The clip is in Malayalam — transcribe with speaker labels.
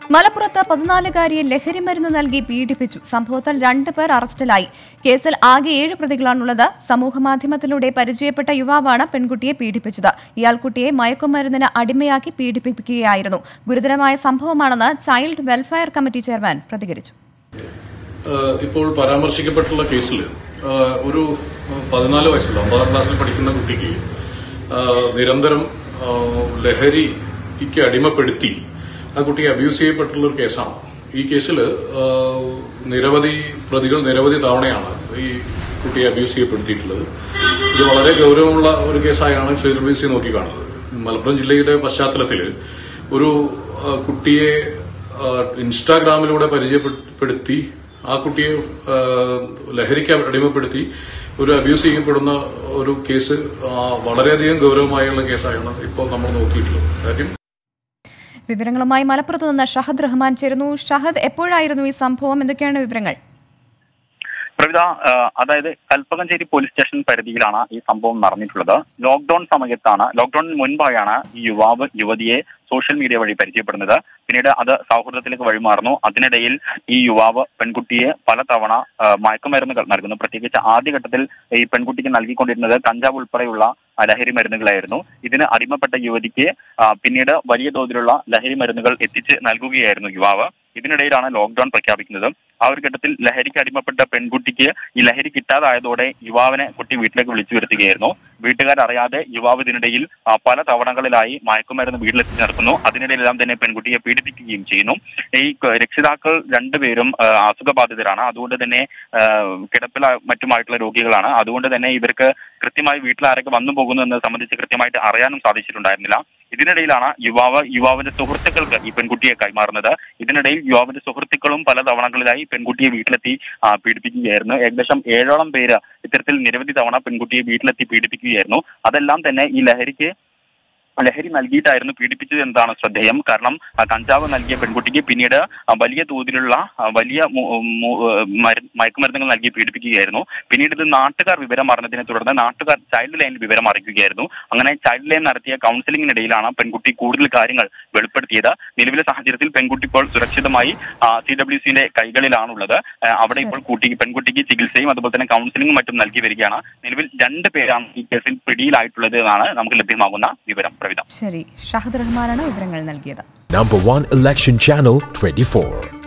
Speaker 1: മലപ്പുറത്ത് പതിനാലുകാരിയെ ലഹരിമരുന്ന് നൽകി പീഡിപ്പിച്ചു സംഭവത്തിൽ രണ്ട് പേർ അറസ്റ്റിലായി കേസിൽ ആകെ ഏഴ് പ്രതികളാണുള്ളത് സമൂഹമാധ്യമത്തിലൂടെ പരിചയപ്പെട്ട യുവാവാണ് പെൺകുട്ടിയെ പീഡിപ്പിച്ചത് ഇയാൾ കുട്ടിയെ മയക്കുമരുന്നിന് അടിമയാക്കി പീഡിപ്പിക്കുകയായിരുന്നു ഗുരുതരമായ സംഭവമാണെന്ന് ചൈൽഡ് വെൽഫെയർ കമ്മിറ്റി ചെയർമാൻ പ്രതികരിച്ചു
Speaker 2: ഏഹ് ഇപ്പോൾ പരാമർശിക്കപ്പെട്ടുള്ള കേസിൽ ഏഹ് ഒരു പതിനാല് വയസ്സുള്ള ഒമ്പതാം ക്ലാസ്സിൽ പഠിക്കുന്ന കുട്ടിക്ക് ഏഹ് നിരന്തരം ഏഹ് ലഹരിക്ക് അടിമപ്പെടുത്തി ആ കുട്ടിയെ അബ്യൂസ് ചെയ്യപ്പെട്ടുള്ള ഒരു കേസാണ് ഈ കേസിൽ ഏഹ് നിരവധി പ്രതികൾ നിരവധി തവണയാണ് ഈ കുട്ടിയെ അബ്യൂസ് ചെയ്യപ്പെടുത്തിയിട്ടുള്ളത് ഇത് വളരെ ഗൗരവമുള്ള ഒരു കേസായാണ് ചൈൽഡ് ബി സി നോക്കിക്കാണുന്നത് മലപ്പുറം ജില്ലയുടെ പശ്ചാത്തലത്തിൽ ഒരു ഏഹ് കുട്ടിയെ ഏഹ് ഇൻസ്റ്റാഗ്രാമിലൂടെ പരിചയപ്പെടുത്തി ആ കുട്ടിയെ ഏഹ് ലഹരിക്ക് അടിമപ്പെടുത്തി ഒരു അബ്യൂസ് ചെയ്യപ്പെടുന്ന ഒരു കേസ് ആ, വളരെയധികം ഗൗരവമായുള്ള കേസായാണ് ഇപ്പോൾ നമ്മൾ നോക്കിയിട്ടുള്ളത് കാര്യം
Speaker 1: വിവരങ്ങളുമായി മലപ്പുറത്ത് നിന്ന് ഷഹദ് റഹ്മാൻ ചേരുന്നു ഷഹദ് എപ്പോഴായിരുന്നു ഈ സംഭവം എന്തൊക്കെയാണ് വിവരങ്ങൾ
Speaker 3: പ്രവിത ആ, അതായത് കൽപ്പകഞ്ചേരി പോലീസ് സ്റ്റേഷൻ പരിധിയിലാണ് ഈ സംഭവം നടന്നിട്ടുള്ളത് ലോക്ഡൌൺ സമയത്താണ് ലോക്ഡൌണിന് മുൻപായാണ് ഈ യുവാവ് യുവതിയെ സോഷ്യൽ മീഡിയ വഴി പരിചയപ്പെടുന്നത് പിന്നീട് അത് സൗഹൃദത്തിലേക്ക് വഴിമാറുന്നു അതിനിടയിൽ ഈ യുവാവ് പെൺകുട്ടിയെ പലതവണ ആ, മയക്കുമരുന്നുകൾ നൽകുന്നു പ്രത്യേകിച്ച് ആദ്യഘട്ടത്തിൽ ഈ പെൺകുട്ടിക്ക് നൽകിക്കൊണ്ടിരുന്നത് കഞ്ചാവ് ഉൾപ്പെടെയുള്ള ആ, ലഹരി മരുന്നുകളായിരുന്നു ഇതിന് അടിമപ്പെട്ട യുവതിക്ക് ആ, പിന്നീട് വലിയ തോതിലുള്ള ലഹരി മരുന്നുകൾ എത്തിച്ച് നൽകുകയായിരുന്നു യുവാവ് ഇതിനിടയിലാണ് ലോക്ഡൌൺ പ്രഖ്യാപിക്കുന്നത് ആ ഒരു ഘട്ടത്തിൽ ലഹരിക്ക് അടിമപ്പെട്ട പെൺകുട്ടിക്ക് ഈ ലഹരി കിട്ടാതായതോടെ യുവാവിനെ കുട്ടി വീട്ടിലേക്ക് വിളിച്ചു വരുത്തുകയായിരുന്നു വീട്ടുകാരറിയാതെ യുവാവ് ഇതിനിടയിൽ ആ, പല തവണകളിലായി മയക്കുമരുന്ന് വീട്ടിലെത്തി നടത്തുന്നു അതിനിടയിലെല്ലാം തന്നെ പെൺകുട്ടിയെ പീഡിപ്പിക്കുകയും ചെയ്യുന്നു ഈ ക- രക്ഷിതാക്കൾ രണ്ടുപേരും ആ, അസുഖബാധിതരാണ് അതുകൊണ്ട് തന്നെ ആ, കിടപ്പിൽ മറ്റുമായിട്ടുള്ള രോഗികളാണ് അതുകൊണ്ട് തന്നെ ഇവർക്ക് കൃത്യമായി വീട്ടിൽ ആരൊക്കെ വന്നു പോകുന്നു എന്നത് സംബന്ധിച്ച് കൃത്യമായിട്ട് അറിയാനും സാധിച്ചിട്ടുണ്ടായിരുന്നില്ല ഇതിനിടയിലാണ് യുവാവ് യുവാവിന്റെ സുഹൃത്തുക്കൾക്ക് ഈ പെൺകുട്ടിയെ കൈമാറുന്നത് ഇതിനിടയിൽ യുവാവിന്റെ സുഹൃത്തുക്കളും പല തവണകളിലായി പെൺകുട്ടിയെ വീട്ടിലെത്തി ആ, പീഡിപ്പിക്കുകയായിരുന്നു ഏകദേശം ഏഴോളം പേര് ഇത്തരത്തിൽ നിരവധി തവണ പെൺകുട്ടിയെ വീട്ടിലെത്തി പീഡിപ്പിക്കുകയായിരുന്നു അതെല്ലാം തന്നെ ഈ ലഹരിക്ക് ലഹരി നൽകിയിട്ടായിരുന്നു പീഡിപ്പിച്ചത് എന്നതാണ് ശ്രദ്ധേയം കാരണം ആ, കഞ്ചാവ് നൽകിയ പെൺകുട്ടിക്ക് പിന്നീട് ആ, വലിയ തോതിലുള്ള ആ, വലിയ മു- മു- മരു- മയക്കുമരുന്നുകൾ നൽകി പീഡിപ്പിക്കുകയായിരുന്നു പിന്നീട് ഇത് നാട്ടുകാർ വിവരം അറിഞ്ഞതിനെ തുടർന്ന് നാട്ടുകാർ ചൈൽഡ് ലൈനിൽ വിവരം അറിയിക്കുകയായിരുന്നു അങ്ങനെ ചൈൽഡ് ലൈൻ നടത്തിയ കൗൺസിലിംഗിനിടയിലാണ് പെൺകുട്ടി കൂടുതൽ കാര്യങ്ങൾ വെളിപ്പെടുത്തിയത് നിലവിലെ സാഹചര്യത്തിൽ പെൺകുട്ടി ഇപ്പോൾ സുരക്ഷിതമായി സി ഡബ്ല്യു സിന്റെ കൈകളിലാണുള്ളത് ആ, അവിടെ ഇപ്പോൾ കുട്ടി പെൺകുട്ടിക്ക് ചികിത്സയും അതുപോലെ തന്നെ കൗൺസിലിംഗും മറ്റും നൽകി വരികയാണ് നിലവിൽ രണ്ട് പേരാണ് ഈ കേസിൽ പിടിയിലായിട്ടുള്ളത് എന്നാണ് നമുക്ക് ലഭ്യമാകുന്ന വിവരം പ്രവിധ
Speaker 1: ശരി ഷഹദ് റഹ്മാനാണ് വിവരങ്ങൾ നൽകിയത്
Speaker 4: Number one election channel 24.